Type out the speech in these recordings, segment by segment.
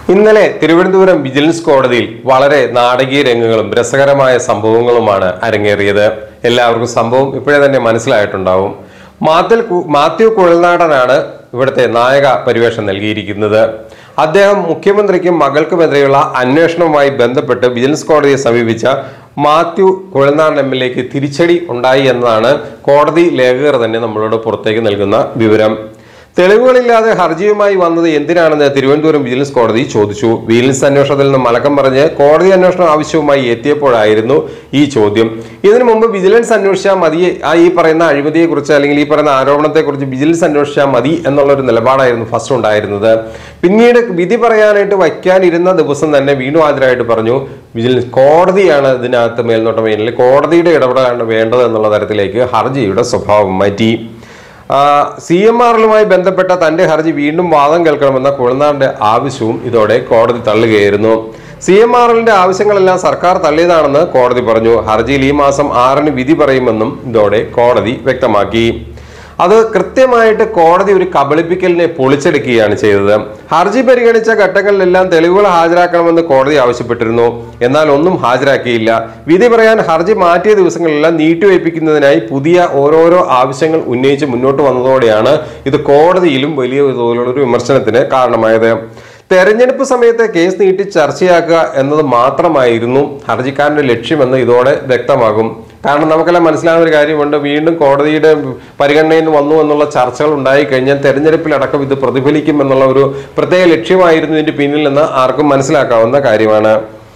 ഇന്നലെ തിരുവനന്തപുരം വിജിലൻസ് കോടതിയിൽ വളരെ നാടകീയ രംഗങ്ങളും രസകരമായ സംഭവങ്ങളുമാണ് അരങ്ങേറിയത് എല്ലാവർക്കും സംഭവം ഇപ്പോഴേ തന്നെ മനസ്സിലായിട്ടുണ്ടാവും മാത്തിൽ കു- മാത്യു കുഴൽനാടനാണ് ഇവിടുത്തെ നായക പരിവേഷം നൽകിയിരിക്കുന്നത് അദ്ദേഹം മുഖ്യമന്ത്രിക്കും മകൾക്കുമെതിരെയുള്ള അന്വേഷണവുമായി ബന്ധപ്പെട്ട് വിജിലൻസ് കോടതിയെ സമീപിച്ച മാത്യു കുഴൽനാടൻ എം എൽ എക്ക് തിരിച്ചടി ഉണ്ടായി എന്നതാണ് കോടതി ലേഖകർ തന്നെ നമ്മളോട് പുറത്തേക്ക് നൽകുന്ന വിവരം തെളിവുകളില്ലാതെ ഹർജിയുമായി വന്നത് എന്തിനാണെന്ന് തിരുവനന്തപുരം വിജിലൻസ് കോടതി ചോദിച്ചു വിജിലൻസ് അന്വേഷണത്തിൽ നിന്ന് മലക്കം പറഞ്ഞ് കോടതി അന്വേഷണം ആവശ്യവുമായി എത്തിയപ്പോഴായിരുന്നു ഈ ചോദ്യം ഇതിനു മുമ്പ് വിജിലൻസ് അന്വേഷിച്ചാൽ മതി ആ ഈ പറയുന്ന അഴിമതിയെക്കുറിച്ച് അല്ലെങ്കിൽ ഈ പറയുന്ന ആരോപണത്തെക്കുറിച്ച് വിജിലൻസ് അന്വേഷിച്ചാൽ മതി എന്നുള്ള ഒരു നിലപാടായിരുന്നു ഫസ്റ്റ് ഉണ്ടായിരുന്നത് പിന്നീട് വിധി പറയാനായിട്ട് വയ്ക്കാനിരുന്ന ദിവസം തന്നെ വീണ്ടും ഹാജരായിട്ട് പറഞ്ഞു വിജിലൻസ് കോടതിയാണ് ഇതിനകത്ത് മേൽനോട്ടം വേണ്ടത് കോടതിയുടെ ഇടപെടലാണ് വേണ്ടത് എന്നുള്ള തരത്തിലേക്ക് ഹർജിയുടെ സ്വഭാവം മാറ്റി സി എം ആറിലുമായി ബന്ധപ്പെട്ട തന്റെ ഹർജി വീണ്ടും വാദം കേൾക്കണമെന്ന കുഴൽനാടിന്റെ ആവശ്യവും ഇതോടെ കോടതി തള്ളുകയായിരുന്നു സി എം ആർ എല്ലിന്റെ ആവശ്യങ്ങളെല്ലാം സർക്കാർ തള്ളിയതാണെന്ന് കോടതി പറഞ്ഞു ഹർജിയിൽ ഈ മാസം ആറിന് വിധി പറയുമെന്നും ഇതോടെ കോടതി വ്യക്തമാക്കി അത് കൃത്യമായിട്ട് കോടതി ഒരു കബളിപ്പിക്കലിനെ പൊളിച്ചെടുക്കുകയാണ് ചെയ്തത് ഹർജി പരിഗണിച്ച ഘട്ടങ്ങളിലെല്ലാം തെളിവുകൾ ഹാജരാക്കണമെന്ന് കോടതി ആവശ്യപ്പെട്ടിരുന്നു എന്നാൽ ഒന്നും ഹാജരാക്കിയില്ല വിധി പറയാൻ ഹർജി മാറ്റിയ ദിവസങ്ങളെല്ലാം നീട്ടിവയ്പ്പിക്കുന്നതിനായി പുതിയ ഓരോരോ ആവശ്യങ്ങൾ ഉന്നയിച്ച് മുന്നോട്ട് വന്നതോടെയാണ് ഇത് കോടതിയിലും വലിയ തോതിലുള്ള ഒരു വിമർശനത്തിന് കാരണമായത് തെരഞ്ഞെടുപ്പ് സമയത്തെ കേസ് നീട്ടി ചർച്ചയാക്കുക എന്നത് മാത്രമായിരുന്നു ഹർജിക്കാരന്റെ ലക്ഷ്യമെന്ന് ഇതോടെ വ്യക്തമാകും കാരണം നമുക്കെല്ലാം മനസ്സിലാവുന്ന ഒരു കാര്യമുണ്ട് വീണ്ടും കോടതിയുടെ പരിഗണനയിൽ വന്നു എന്നുള്ള ചർച്ചകൾ ഉണ്ടായി കഴിഞ്ഞാൽ തെരഞ്ഞെടുപ്പിലടക്കം ഇത് പ്രതിഫലിക്കും എന്നുള്ള ഒരു പ്രത്യേക ലക്ഷ്യമായിരുന്നു ഇതിന്റെ പിന്നിൽ നിന്ന് ആർക്കും മനസ്സിലാക്കാവുന്ന കാര്യമാണ്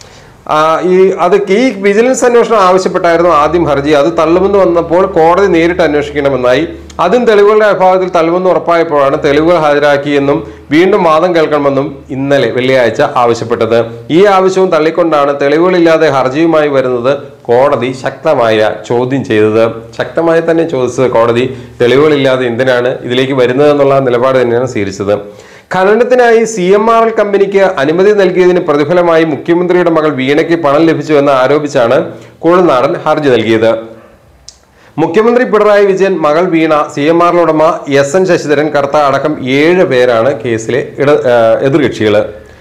ആ, ഈ അത് ഈ വിജിലൻസ് അന്വേഷണം ആവശ്യപ്പെട്ടായിരുന്നു ആദ്യം ഹർജി അത് തള്ളുമെന്ന് വന്നപ്പോൾ കോടതി നേരിട്ട് അന്വേഷിക്കണമെന്നായി അതും തെളിവുകളുടെ അഭാവത്തിൽ തള്ളുമെന്ന് ഉറപ്പായപ്പോഴാണ് തെളിവുകൾ ഹാജരാക്കിയെന്നും വീണ്ടും വാദം കേൾക്കണമെന്നും ഇന്നലെ വെള്ളിയാഴ്ച ആവശ്യപ്പെട്ടത് ഈ ആവശ്യവും തള്ളിക്കൊണ്ടാണ് തെളിവുകളില്ലാതെ ഹർജിയുമായി വരുന്നത് കോടതി ശക്തമായ ചോദ്യം ചെയ്തത് ശക്തമായി തന്നെ ചോദിച്ചത് കോടതി തെളിവുകളില്ലാതെ എന്തിനാണ് ഇതിലേക്ക് വരുന്നത് എന്നുള്ള നിലപാട് തന്നെയാണ് സ്വീകരിച്ചത് ഖനനത്തിനായി സി എം ആർ എൽ കമ്പനിക്ക് അനുമതി നൽകിയതിന് പ്രതിഫലമായി മുഖ്യമന്ത്രിയുടെ മകൾ വീണയ്ക്ക് പണം ലഭിച്ചു എന്ന് ആരോപിച്ചാണ് കുഴൽനാടൻ ഹർജി നൽകിയത് മുഖ്യമന്ത്രി പിണറായി വിജയൻ മകൾ വീണ സി എം ആർ ഉടമ എസ് എൻ ശശിധരൻ കർത്ത അടക്കം ഏഴ് പേരാണ് കേസിലെ ഇട ആ, എതിർകക്ഷികൾ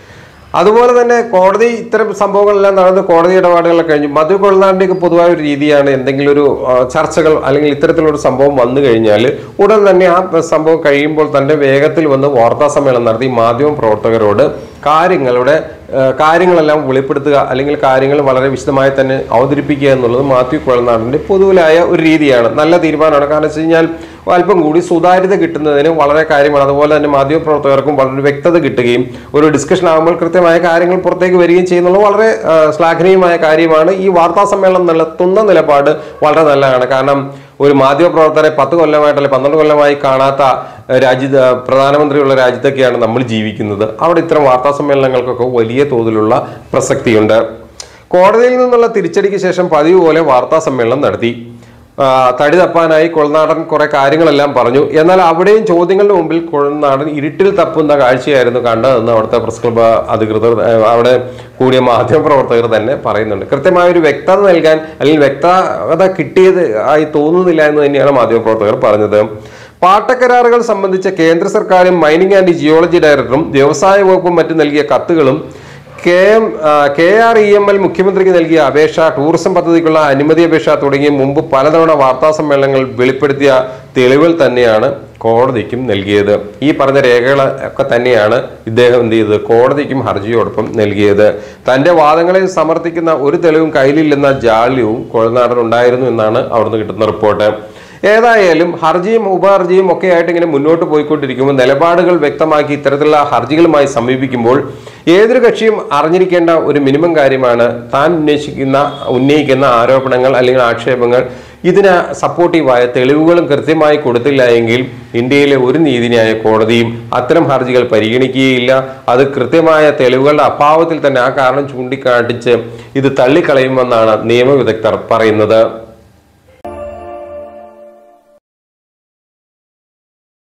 അതുപോലെ തന്നെ കോടതി ഇത്തരം സംഭവങ്ങളെല്ലാം നടന്ന് കോടതി ഇടപാടുകളൊക്കെ കഴിഞ്ഞു മധു കൊള്ളനാടിൻ്റെയൊക്കെ പൊതുവായ ഒരു രീതിയാണ് എന്തെങ്കിലും ഒരു ആ, ചർച്ചകൾ അല്ലെങ്കിൽ ഇത്തരത്തിലൊരു സംഭവം വന്നു കഴിഞ്ഞാൽ ഉടൻ തന്നെ ആ സംഭവം കഴിയുമ്പോൾ തന്നെ വേഗത്തിൽ വന്ന് വാർത്താ സമ്മേളനം നടത്തി മാധ്യമ പ്രവർത്തകരോട് കാര്യങ്ങളുടെ ആ, കാര്യങ്ങളെല്ലാം വെളിപ്പെടുത്തുക അല്ലെങ്കിൽ കാര്യങ്ങൾ വളരെ വിശദമായി തന്നെ അവതരിപ്പിക്കുക എന്നുള്ളത് മാത്യു കുഴൽനാടിന്റെ പൊതുവിലായ ഒരു രീതിയാണ് നല്ല തീരുമാനമാണ് കാരണം വെച്ച് കഴിഞ്ഞാൽ അല്പം കൂടി സുതാര്യത കിട്ടുന്നതിന് വളരെ കാര്യമാണ് അതുപോലെ തന്നെ മാധ്യമപ്രവർത്തകർക്കും വളരെ വ്യക്തത കിട്ടുകയും ഒരു ഡിസ്കഷൻ ആകുമ്പോൾ കൃത്യമായ കാര്യങ്ങൾ പുറത്തേക്ക് വരികയും ചെയ്യുന്നുള്ളത് വളരെ ആ, ശ്ലാഘനീയമായ കാര്യമാണ് ഈ വാർത്താ സമ്മേളനം നടത്തുന്ന നിലപാട് വളരെ നല്ലതാണ് കാരണം ഒരു മാധ്യമപ്രവർത്തകരെ പത്ത് കൊല്ലമായിട്ട് അല്ലെങ്കിൽ പന്ത്രണ്ട് കൊല്ലമായി കാണാത്ത രാജ്യ പ്രധാനമന്ത്രിയുള്ള രാജ്യത്തൊക്കെയാണ് നമ്മൾ ജീവിക്കുന്നത് അവിടെ ഇത്തരം വാർത്താ സമ്മേളനങ്ങൾക്കൊക്കെ വലിയ തോതിലുള്ള പ്രസക്തിയുണ്ട് കോടതിയിൽ നിന്നുള്ള തിരിച്ചടിക്ക് ശേഷം പതിവ് പോലെ വാർത്താ സമ്മേളനം നടത്തി ആ, തടി തപ്പാനായി കൊളനാടൻ കുറെ കാര്യങ്ങളെല്ലാം പറഞ്ഞു എന്നാൽ അവിടെയും ചോദ്യങ്ങളുടെ മുമ്പിൽ കൊളനാടൻ ഇരുട്ടിൽ തപ്പുന്ന കാഴ്ചയായിരുന്നു കണ്ടതെന്ന് അവിടുത്തെ പ്രസ് ക്ലബ്ബ് അധികൃതർ ആ, അവിടെ കൂടിയ മാധ്യമപ്രവർത്തകർ തന്നെ പറയുന്നുണ്ട് കൃത്യമായ ഒരു വ്യക്തത നൽകാൻ അല്ലെങ്കിൽ വ്യക്തത കിട്ടിയത് ആയി തോന്നുന്നില്ല എന്ന് തന്നെയാണ് മാധ്യമപ്രവർത്തകർ പറഞ്ഞത് പാട്ടക്കരാറുകൾ സംബന്ധിച്ച കേന്ദ്ര സർക്കാരും മൈനിങ് ആൻഡ് ജിയോളജി ഡയറക്ടറും വ്യവസായ വകുപ്പും മറ്റും നൽകിയ കത്തുകളും K M K R E M L മുഖ്യമന്ത്രിക്ക് നൽകിയ അപേക്ഷ ടൂറിസം പദ്ധതിക്കുള്ള അനുമതി അപേക്ഷ തുടങ്ങി മുമ്പ് പലതവണ വാർത്താ സമ്മേളനങ്ങൾ വെളിപ്പെടുത്തിയ തെളിവുകൾ തന്നെയാണ് കോടതിക്കും നൽകിയത് ഈ പറഞ്ഞ രേഖകൾ ഒക്കെ തന്നെയാണ് ഇദ്ദേഹം എന്ത് ചെയ്തത് കോടതിക്കും ഹർജിയോടൊപ്പം നൽകിയത് തന്റെ വാദങ്ങളെ സമർത്ഥിക്കുന്ന ഒരു തെളിവും കയ്യിലില്ലെന്ന ജാള്യവും കൊഴനാടൻ ഉണ്ടായിരുന്നു എന്നാണ് അവിടുന്ന് കിട്ടുന്ന റിപ്പോർട്ട് ഏതായാലും ഹർജിയും ഉപഹർജിയും ഒക്കെ ആയിട്ട് ഇങ്ങനെ മുന്നോട്ട് പോയിക്കൊണ്ടിരിക്കുമ്പോൾ നിലപാടുകൾ വ്യക്തമാക്കി ഇത്തരത്തിലുള്ള ഹർജികളുമായി സമീപിക്കുമ്പോൾ ഏതൊരു കക്ഷിയും അറിഞ്ഞിരിക്കേണ്ട ഒരു മിനിമം കാര്യമാണ് താൻ ഉന്നയിക്കുന്ന ഉന്നയിക്കുന്ന ആരോപണങ്ങൾ അല്ലെങ്കിൽ ആക്ഷേപങ്ങൾ ഇതിന് സപ്പോർട്ടീവായ തെളിവുകളും കൃത്യമായി കൊടുത്തില്ല എങ്കിൽ ഇന്ത്യയിലെ ഒരു നീതിന്യായ കോടതിയും അത്തരം ഹർജികൾ പരിഗണിക്കുകയില്ല അത് കൃത്യമായ തെളിവുകളുടെ അഭാവത്തിൽ തന്നെ ആ കാരണം ചൂണ്ടിക്കാട്ടിച്ച് ഇത് തള്ളിക്കളയുമെന്നാണ് നിയമവിദഗ്ധർ പറയുന്നത്